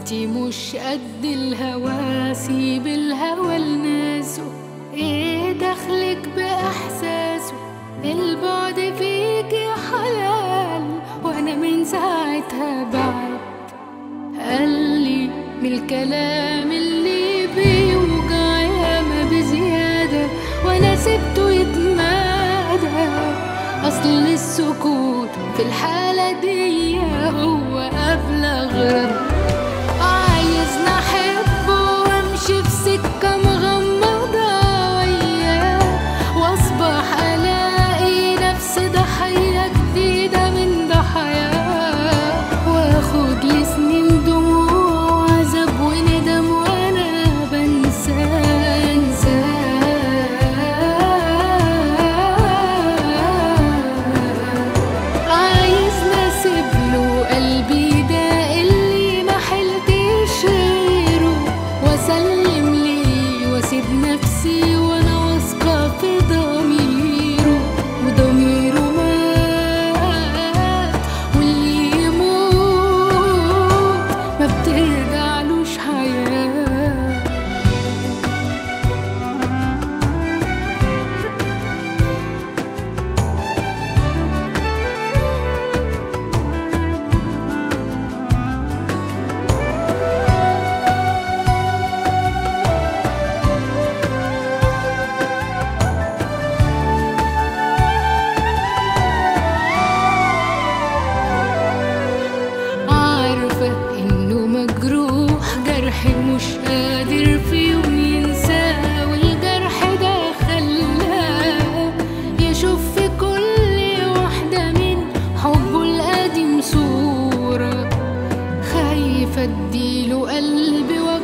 انتي مش قد الهوى سيب الهوى لناسه ايه دخلك باحساسه البعد فيكي حلال وانا من ساعتها بعد قالي من الكلام اللي بيوجع ياما بزيادة وانا سبته يتمادى اصل السكوت في الحالة دي هو ابلغ رد عايزني احبه وامشي في سكة مغمضة وياه واصبح الاقي نفسي ضحية جديدة من ضحاياه واخد لي سنين دموع وعذاب وندم وانا بنسى انساه عايزني اسيب له قلبي ده اللي ما حلتش غيره واسلم ليه واسيب نفسي وانا واثقه في ضميره وضميره مات واللي يموت ما بترجعلوش حياه عارفة إنه مجروح جرحي مش قادر في يوم ينساه والجرح ده خلاه يشوف في كل واحدة من حبه القديم صورة خايفة اديله قلبي